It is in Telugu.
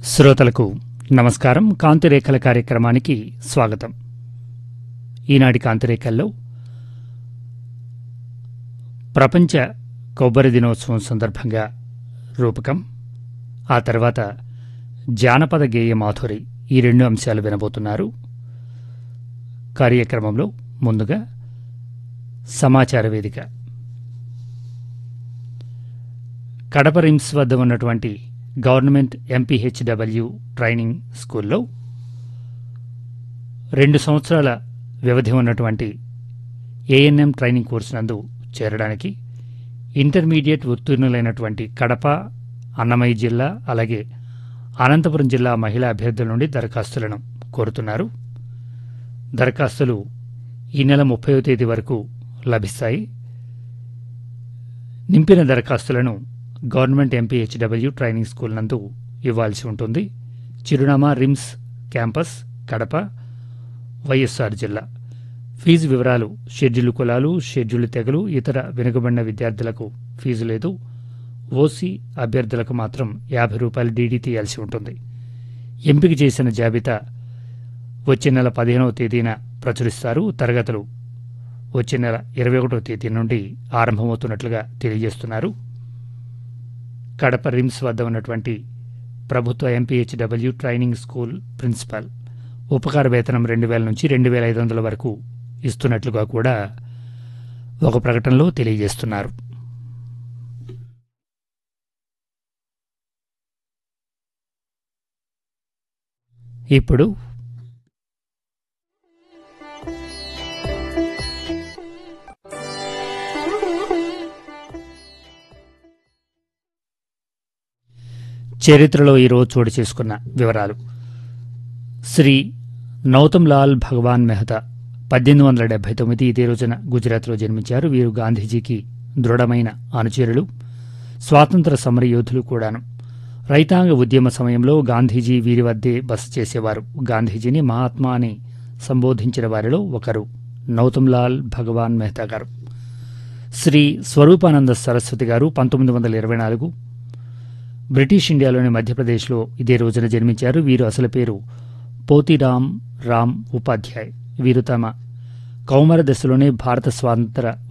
శ్రోతలకు నమస్కారం కాంతిరేఖల కార్యక్రమానికి స్వాగతం ఈనాటి కాంతిరేఖల్లో ప్రపంచ కొబ్బరి దినోత్సవం సందర్భంగా రూపకం ఆ తర్వాత జానపద గేయ మాధురి ఈ రెండు అంశాలు వినబోతున్నారు కార్యక్రమంలో ముందుగా సమాచార వేదిక కడప రిమ్స్ వద్ద ఉన్నటువంటి గవర్నమెంట్ ఎంపీహెచ్డబ్ల్యూ ట్రైనింగ్ స్కూల్లో రెండు సంవత్సరాల వ్యవధి ఉన్నటువంటి ఏఎన్ఎం ట్రైనింగ్ కోర్సు నందు చేరడానికి ఇంటర్మీడియట్ ఉత్తీర్ణులైనటువంటి కడప అన్నమయ్య జిల్లా అలాగే అనంతపురం జిల్లా మహిళా అభ్యర్థుల నుండి దరఖాస్తులను కోరుతున్నారు దరఖాస్తులు ఈ నెల ముప్పైవ తేదీ వరకు లభిస్తాయి నింపిన దరఖాస్తులను గవర్నమెంట్ ఎంపీహెచ్డబ్ల్యూ ట్రైనింగ్ స్కూల్ నందు ఇవ్వాల్సి ఉంటుంది చిరునామా రిమ్స్ క్యాంపస్ కడప వైఎస్ఆర్ జిల్లా ఫీజు వివరాలు షెడ్యూల్ కులాలు షెడ్యూల్ తెగలు ఇతర వెనుకబడిన విద్యార్థులకు ఫీజు లేదు ఓసీ అభ్యర్థులకు మాత్రం యాభై రూపాయలు డీడీ తీయాల్సి ఉంటుంది ఎంపిక చేసిన జాబితా వచ్చే నెల పదిహేనవ తేదీన ప్రచురిస్తారు తరగతులు వచ్చే నెల ఇరవై ఒకటో తేదీ నుండి ఆరంభమవుతున్నట్లుగా తెలియజేస్తున్నారు కడప రిమ్స్ వద్ద ఉన్నటువంటి ప్రభుత్వ ఎంపీహెచ్డబ్ల్యూ ట్రైనింగ్ స్కూల్ ప్రిన్సిపాల్ ఉపకార వేతనం రెండు వేల నుంచి రెండు వేల ఐదు వందల వరకు ఇస్తున్నట్లుగా కూడా ఒక ప్రకటనలో తెలియజేస్తున్నారు ఇప్పుడు చరిత్రలో ఈరోజు చోటు చేసుకున్న వివరాలు శ్రీ నౌతమ్ లాల్ భగవాన్ మెహతా పద్దెనిమిది వందల డెబ్బై తొమ్మిది ఇదే రోజున గుజరాత్లో జన్మించారు వీరు గాంధీజీకి దృఢమైన అనుచరులు స్వాతంత్ర సమర యోధులు కూడాను రైతాంగ ఉద్యమ సమయంలో గాంధీజీ వీరి వద్దే బస చేసేవారు గాంధీజీని మహాత్మా అని సంబోధించిన వారిలో ఒకరు నౌతమ్ లాల్ భగవాన్ మెహతా గారు శ్రీ స్వరూపానంద సరస్వతి గారు పంతొమ్మిది వందల ఇరవై నాలుగు బ్రిటిష్ ఇండియాలోని మధ్యప్రదేశ్లో ఇదే రోజున జన్మించారు వీరు అసలు పేరు పోతిరామ్ రామ్ ఉపాధ్యాయ్ వీరు తమ కౌమార దశలోనే భారత స్వాతంత్ర